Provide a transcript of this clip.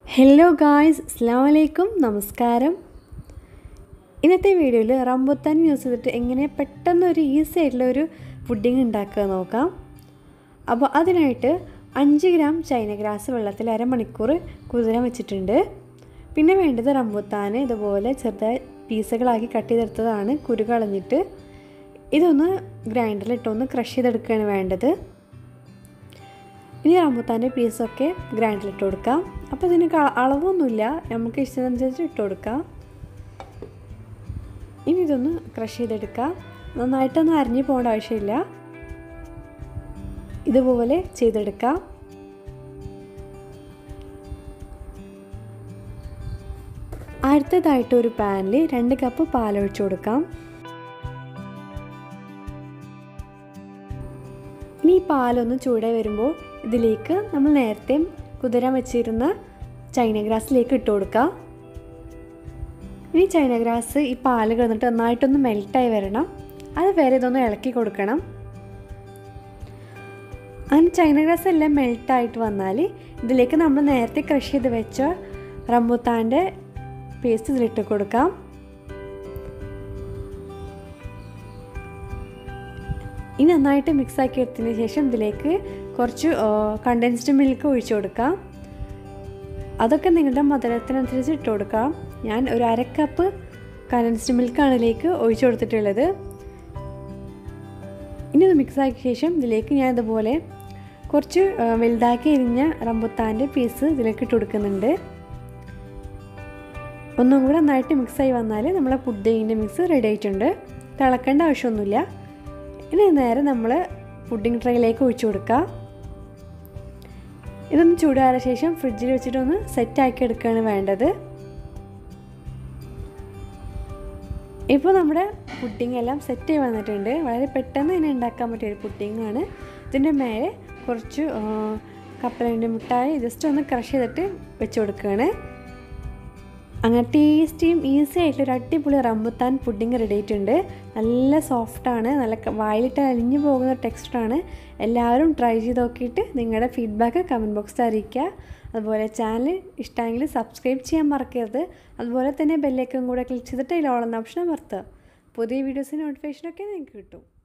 hello guys അസ്സാം വലൈക്കും നമസ്കാരം ഇന്നത്തെ വീഡിയോയിൽ റംബുത്താൻ യൂസ് ചെയ്തിട്ട് എങ്ങനെ പെട്ടെന്ന് ഒരു ഈസി ആയിട്ടുള്ള ഒരു പുഡിംഗ് ഉണ്ടാക്കുക നോക്കാം അപ്പോൾ അതിനായിട്ട് അഞ്ച് ഗ്രാം ചൈന ഗ്രാസ് വെള്ളത്തിൽ അരമണിക്കൂർ കുതിരാൻ വെച്ചിട്ടുണ്ട് പിന്നെ വേണ്ടത് റംബുത്താൻ ഇതുപോലെ ചെറുതായി പീസുകളാക്കി കട്ട് ചെയ്തെടുത്തതാണ് കുരു കളഞ്ഞിട്ട് ഇതൊന്ന് ഗ്രൈൻഡറിലിട്ടൊന്ന് ക്രഷ് ചെയ്തെടുക്കുകയാണ് വേണ്ടത് ഇനി റംബുത്താൻ്റെ പീസൊക്കെ ഗ്രൈൻഡറിലിട്ട് കൊടുക്കാം അപ്പോൾ ഇതിന് അളവൊന്നുമില്ല നമുക്ക് ഇഷ്ടത്തിനനുസരിച്ച് ഇട്ട് കൊടുക്കാം ഇനി ഇതൊന്ന് ക്രഷ് ചെയ്തെടുക്കാം നന്നായിട്ടൊന്നും അരിഞ്ഞു പോകേണ്ട ആവശ്യമില്ല ഇതുപോലെ ചെയ്തെടുക്കാം അടുത്തതായിട്ട് ഒരു പാനിൽ രണ്ട് കപ്പ് പാലൊഴിച്ചു കൊടുക്കാം ഇനി ഈ പാലൊന്ന് ചൂടായി വരുമ്പോൾ ഇതിലേക്ക് നമ്മൾ നേരത്തെ കുതിരാൻ വെച്ചിരുന്ന ചൈന ഗ്രാസിലേക്ക് ഇട്ട് കൊടുക്കുക ഇനി ചൈന ഗ്രാസ് ഈ പാല് കിടന്നിട്ട് നന്നായിട്ടൊന്ന് മെൽട്ടായി വരണം അത് വരെ ഇതൊന്ന് ഇളക്കി കൊടുക്കണം അങ്ങനെ ചൈന ഗ്രാസ് എല്ലാം മെൽട്ടായിട്ട് വന്നാൽ ഇതിലേക്ക് നമ്മൾ നേരത്തെ ക്രഷ് ചെയ്ത് വെച്ച റംബുത്താൻ്റെ പേസ്റ്റ് ഇതിലിട്ട് കൊടുക്കാം ഇനി നന്നായിട്ട് മിക്സ് ആക്കി എടുത്തതിന് ശേഷം ഇതിലേക്ക് കുറച്ച് കണ്ടൻസ്ഡ് മിൽക്ക് ഒഴിച്ചു കൊടുക്കാം അതൊക്കെ നിങ്ങളുടെ മധുരത്തിനനുസരിച്ച് ഇട്ട് കൊടുക്കാം ഞാൻ ഒരു അര കപ്പ് കണ്ടൻസ്ഡ് മിൽക്കാണ് ഇതിലേക്ക് ഒഴിച്ചു കൊടുത്തിട്ടുള്ളത് ഇനി ഇത് മിക്സ് ആക്കിയ ശേഷം ഇതിലേക്ക് ഞാൻ ഇതുപോലെ കുറച്ച് വലുതാക്കി എരിഞ്ഞ റംബുത്താൻ്റെ പീസ് ഇതിലേക്ക് ഇട്ട് കൊടുക്കുന്നുണ്ട് ഒന്നും കൂടെ നന്നായിട്ട് മിക്സായി വന്നാൽ നമ്മളെ പുഡിങ്ങിൻ്റെ മിക്സ് റെഡി ആയിട്ടുണ്ട് തിളക്കേണ്ട ആവശ്യമൊന്നുമില്ല ഇനി നേരെ നമ്മൾ പുഡിംഗ് ട്രേയിലേക്ക് ഒഴിച്ചു കൊടുക്കുക ഇതൊന്ന് ചൂടാറിയ ശേഷം ഫ്രിഡ്ജിൽ വെച്ചിട്ടൊന്ന് സെറ്റാക്കി എടുക്കുകയാണ് വേണ്ടത് ഇപ്പോൾ നമ്മുടെ പുഡിംഗ് എല്ലാം സെറ്റ് ആയി വന്നിട്ടുണ്ട് വളരെ പെട്ടെന്ന് തന്നെ ഉണ്ടാക്കാൻ പറ്റിയ ഒരു പുഡിങ്ങാണ് ഇതിൻ്റെ മേലെ കുറച്ച് കപ്പലണ്ടി മിഠായി ജസ്റ്റ് ഒന്ന് ക്രഷ് ചെയ്തിട്ട് വെച്ച് കൊടുക്കുകയാണ് അങ്ങനെ ടേസ്റ്റിയും ഈസി ആയിട്ടുള്ള ഒരു അടിപൊളി റംബുത്താൻ പുഡിങ് റെഡി ആയിട്ടുണ്ട് നല്ല സോഫ്റ്റാണ് നല്ല വായിലിട്ട് അലിഞ്ഞു പോകുന്ന ടെക്സ്റ്റാണ് എല്ലാവരും ട്രൈ ചെയ്ത് നോക്കിയിട്ട് നിങ്ങളുടെ ഫീഡ്ബാക്ക് കമൻറ്റ് ബോക്സിൽ അറിയിക്കുക അതുപോലെ ചാനൽ ഇഷ്ടമെങ്കിൽ സബ്സ്ക്രൈബ് ചെയ്യാൻ മറക്കരുത് അതുപോലെ തന്നെ ബെല്ലേക്കും കൂടെ ക്ലിക്ക് ചെയ്തിട്ട് അതിൽ ഓളെന്ന ഓപ്ഷൻ അമർത്തുക പുതിയ വീഡിയോസിൻ്റെ നോട്ടിഫിക്കേഷനൊക്കെ നിങ്ങൾക്ക് കിട്ടും